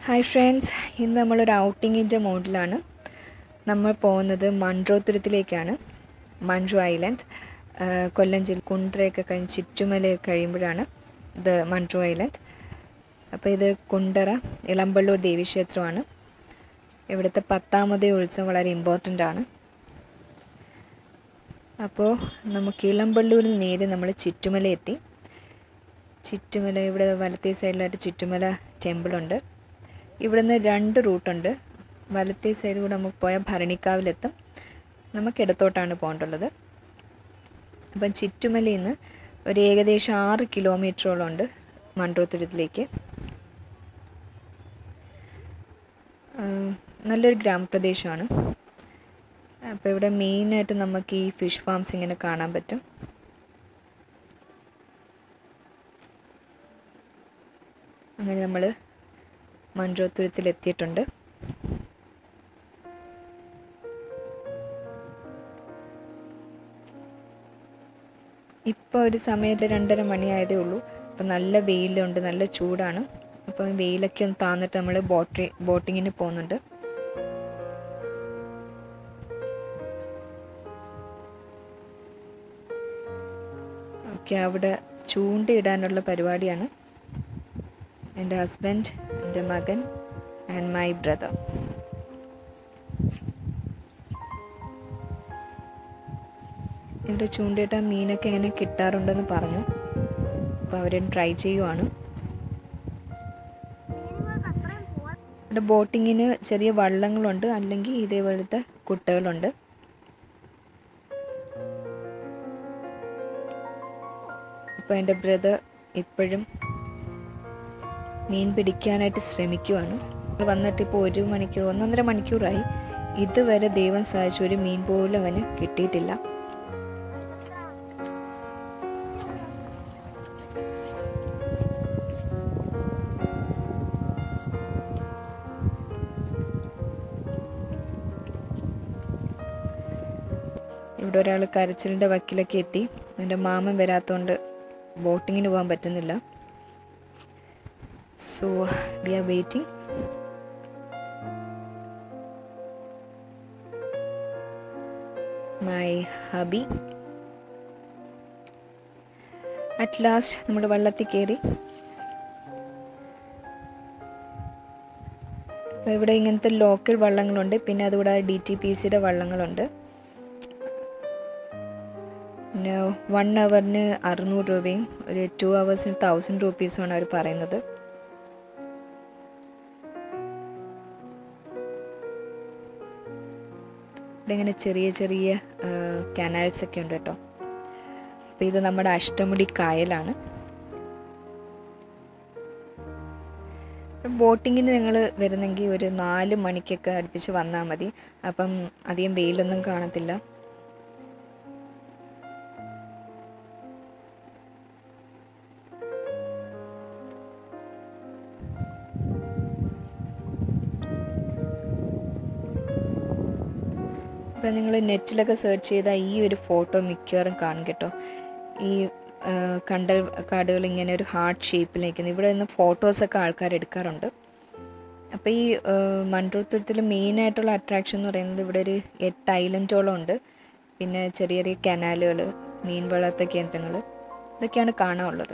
hi friends ഇന്ന് നമ്മളൊരു ഔട്ടിങ്ങിൻ്റെ മോഡിലാണ് നമ്മൾ പോകുന്നത് മൺട്രോ തുരുത്തിലേക്കാണ് മൺട്രോ ഐലൻഡ് ആഹ് കൊല്ലം ജില്ല കുണ്ടറയൊക്കെ കഴിഞ്ഞ് ചുറ്റുമല കഴിയുമ്പോഴാണ് ഇത് മൺട്രോ ഐലൻഡ് അപ്പോൾ ഇത് കുണ്ടറ ഇളമ്പള്ളൂർ ദേവീക്ഷേത്രമാണ് ഇവിടുത്തെ പത്താമതേ ഉത്സവം വളരെ ഇമ്പോർട്ടൻ്റ് ആണ് അപ്പോൾ നമുക്ക് ഇളമ്പള്ളൂരിൽ നിന്ന് നേരെ നമ്മൾ ചുറ്റുമല എത്തി ചുറ്റുമല ഇവിടെ വലത്തേ സൈഡിലായിട്ട് ചുറ്റുമല ടെമ്പിളുണ്ട് ഇവിടുന്ന് രണ്ട് റൂട്ടുണ്ട് വലത്തേ സൈഡ് കൂടെ നമുക്ക് പോയാൽ ഭരണിക്കാവിലെത്തും നമുക്ക് ഇടത്തോട്ടാണ് പോകേണ്ടുള്ളത് അപ്പം ചുറ്റുമലയിൽ നിന്ന് ഒരു ഏകദേശം ആറ് കിലോമീറ്ററോളം ഉണ്ട് മൺട്രോത്തുരത്തിലേക്ക് ആഹ് നല്ലൊരു ഗ്രാമപ്രദേശമാണ് അപ്പോൾ ഇവിടെ മെയിനായിട്ട് നമുക്ക് ഈ ഫിഷ് ഫാംസ് ഇങ്ങനെ കാണാൻ പറ്റും അങ്ങനെ നമ്മൾ മൺട്രോത്തുരത്തിൽ എത്തിയിട്ടുണ്ട് ഇപ്പോൾ ഒരു സമയത്ത് രണ്ടര മണിയായതേ ഉള്ളൂ അപ്പോൾ നല്ല വെയിലുണ്ട് നല്ല ചൂടാണ് അപ്പോൾ വെയിലൊക്കെ ഒന്ന് താന്നിട്ട് നമ്മൾ ബോട്ടി ബോട്ടിങ്ങിന് പോകുന്നുണ്ട് ഓക്കെ അവിടെ ചൂണ്ടയിടാനുള്ള പരിപാടിയാണ് എൻ്റെ ഹസ്ബൻഡ് എൻ്റെ മകൻ ആൻഡ് മൈ ബ്രദർ ഇവിടെ ചൂണ്ടയിട്ടാൻ മീനൊക്കെ ഇങ്ങനെ കിട്ടാറുണ്ടെന്ന് പറഞ്ഞു അപ്പോൾ അവർ ട്രൈ ചെയ്യുവാണ് ഇവിടെ ബോട്ടിങ്ങിന് ചെറിയ വള്ളങ്ങളുണ്ട് അല്ലെങ്കിൽ ഇതേപോലത്തെ കുട്ടകളുണ്ട് അപ്പോൾ എൻ്റെ ബ്രദർ ഇപ്പോഴും മീൻ പിടിക്കാനായിട്ട് ശ്രമിക്കുവാണ് വന്നിട്ട് ഇപ്പോൾ ഒരു മണിക്കൂർ ഒന്നൊന്നര മണിക്കൂറായി ഇതുവരെ ദൈവം സഹായിച്ചു ഒരു മീൻ പോലും അവന് കിട്ടിയിട്ടില്ല ഇവിടെ ഒരാൾ കരച്ചിലിൻ്റെ വക്കിലൊക്കെ എത്തി എൻ്റെ മാമൻ വരാത്തതുകൊണ്ട് ബോട്ടിങ്ങിന് പോകാൻ പറ്റുന്നില്ല so we are waiting my hubby at last നമ്മൾ വെള്ളത്തിൽ കയറി അപ്പോൾ ഇവിടെ ഇങ്ങനത്തെ ലോക്കൽ വള്ളങ്ങളുണ്ട് പിന്നെ അതുകൂടാതെ ഡി ടി പി സിയുടെ വള്ളങ്ങളുണ്ട് പിന്നെ വൺ അവറിന് അറുന്നൂറ് രൂപയും ഒരു ടു അവേഴ്സിന് തൗസൻഡ് റുപ്പീസുമാണ് അവർ പറയുന്നത് ഇവിടെ ഇങ്ങനെ ചെറിയ ചെറിയ കനാൽസ് ഒക്കെ ഉണ്ട് കേട്ടോ അപ്പോൾ ഇത് നമ്മുടെ അഷ്ടമുടി കായലാണ് ബോട്ടിങ്ങിന് നിങ്ങൾ വരുന്നെങ്കിൽ ഒരു നാല് മണിക്കൊക്കെ അടുപ്പിച്ച് വന്നാൽ മതി അപ്പം അധികം വെയിലൊന്നും കാണത്തില്ല ഇപ്പം നിങ്ങൾ നെറ്റിലൊക്കെ സെർച്ച് ചെയ്താൽ ഈ ഒരു ഫോട്ടോ മിക്കവാറും കാണും കേട്ടോ ഈ ആ, കണ്ടൽ കാടുകൾ ഇങ്ങനെ ഒരു ഹാർട്ട് ഷേപ്പിൽ നിൽക്കുന്നത് ഇവിടെ നിന്ന് ഫോട്ടോസൊക്കെ ആൾക്കാർ എടുക്കാറുണ്ട് അപ്പോൾ ഈ മൺട്രോത്തുരത്തിൽ മെയിനായിട്ടുള്ള അട്രാക്ഷൻ എന്ന് പറയുന്നത് ഇവിടെ ഒരു എട്ട് ഐലൻഡോളം ഉണ്ട് പിന്നെ ചെറിയ ചെറിയ കനാലുകൾ മീൻ വളർത്ത കേന്ദ്രങ്ങൾ ഇതൊക്കെയാണ് കാണാനുള്ളത്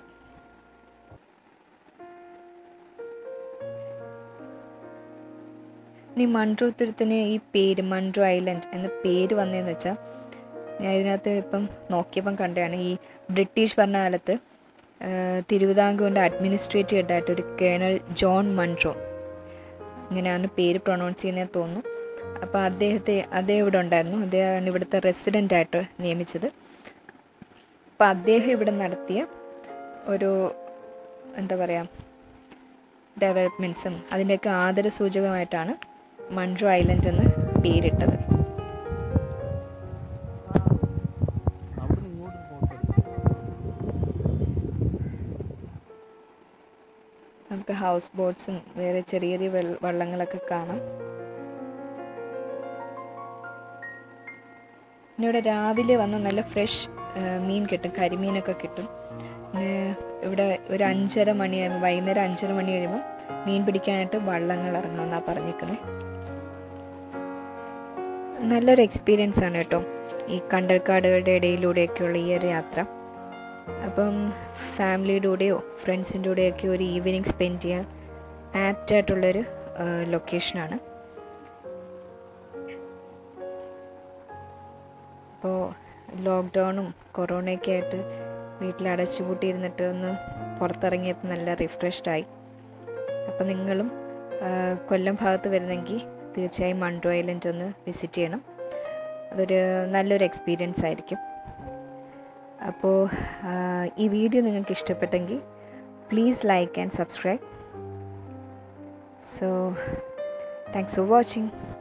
ഇനി മൺട്രോ തുരുത്തിന് ഈ പേര് മൺട്രോ ഐലൻഡ് എന്ന പേര് വന്നതെന്ന് വെച്ചാൽ ഞാൻ ഇതിനകത്ത് ഇപ്പം നോക്കിയപ്പം കണ്ടതാണ് ഈ ബ്രിട്ടീഷ് ഭരണകാലത്ത് ആ, തിരുവിതാംകൂറിൻ്റെ അഡ്മിനിസ്ട്രേറ്റീവ് ഹെഡായിട്ട് ഒരു കേണൽ ജോൺ മൺട്രോ ഇങ്ങനെയാണ് പേര് പ്രൊണൗൺസ് ചെയ്യുന്നതെന്ന് തോന്നുന്നു അപ്പോൾ അദ്ദേഹത്തെ അദ്ദേഹം ഇവിടെ ഉണ്ടായിരുന്നു അദ്ദേഹമാണ് ഇവിടുത്തെ റെസിഡൻ്റ് ആയിട്ട് നിയമിച്ചത് അപ്പോൾ അദ്ദേഹം ഇവിടെ നടത്തിയ ഒരു എന്താ പറയുക ഡെവലപ്മെൻറ്റ്സും അതിൻ്റെയൊക്കെ ആദര സൂചകമായിട്ടാണ് മൺട്രോ ഐലൻഡ് എന്ന് പേരിട്ടത് അവിടുന്ന് ഇങ്ങോട്ട് ഫോട്ടോ നമുക്ക് ഹൗസ് ബോട്ട്സും വേറെ ചെറിയ ചെറിയ വെള്ള- വള്ളങ്ങളൊക്കെ കാണാം പിന്നെ ഇവിടെ രാവിലെ വന്ന് നല്ല ഫ്രഷ് മീൻ കിട്ടും കരിമീനൊക്കെ കിട്ടും പിന്നെ ഇവിടെ ഒരു അഞ്ചര മണി കഴിയുമ്പോൾ വൈകുന്നേരം അഞ്ചര മണി കഴിയുമ്പോൾ മീൻ പിടിക്കാനായിട്ട് വള്ളങ്ങൾ ഇറങ്ങുമെന്നാണ് പറഞ്ഞിരിക്കുന്നത് നല്ലൊരു എക്സ്പീരിയൻസ് ആണ് കേട്ടോ ഈ കണ്ടൽക്കാടുകളുടെ ഇടയിലൂടെയൊക്കെയുള്ള ഈ ഒരു യാത്ര അപ്പം ഫാമിലിയുടെ കൂടെയോ ഫ്രണ്ട്സിൻ്റെ കൂടെയൊക്കെ ഒരു ഈവനിങ് സ്പെൻഡ് ചെയ്യാൻ ആപ്റ്റായിട്ടുള്ളൊരു ലൊക്കേഷനാണ് അപ്പോൾ ലോക്ക്ഡൗണും കൊറോണയൊക്കെ ആയിട്ട് വീട്ടിൽ അടച്ചുപൂട്ടിയിരുന്നിട്ട് ഒന്ന് പുറത്തിറങ്ങിയപ്പോൾ നല്ല റിഫ്രഷ്ഡായി അപ്പോൾ നിങ്ങളും ആ, കൊല്ലം ഭാഗത്ത് വരുന്നെങ്കിൽ തീർച്ചയായും മൺട്രോ ഐലൻഡ് ഒന്ന് വിസിറ്റ് ചെയ്യണം അതൊരു നല്ലൊരു എക്സ്പീരിയൻസ് ആയിരിക്കും അപ്പോൾ ആ, ഈ വീഡിയോ നിങ്ങൾക്ക് ഇഷ്ടപ്പെട്ടെങ്കിൽ please like and subscribe so thanks for watching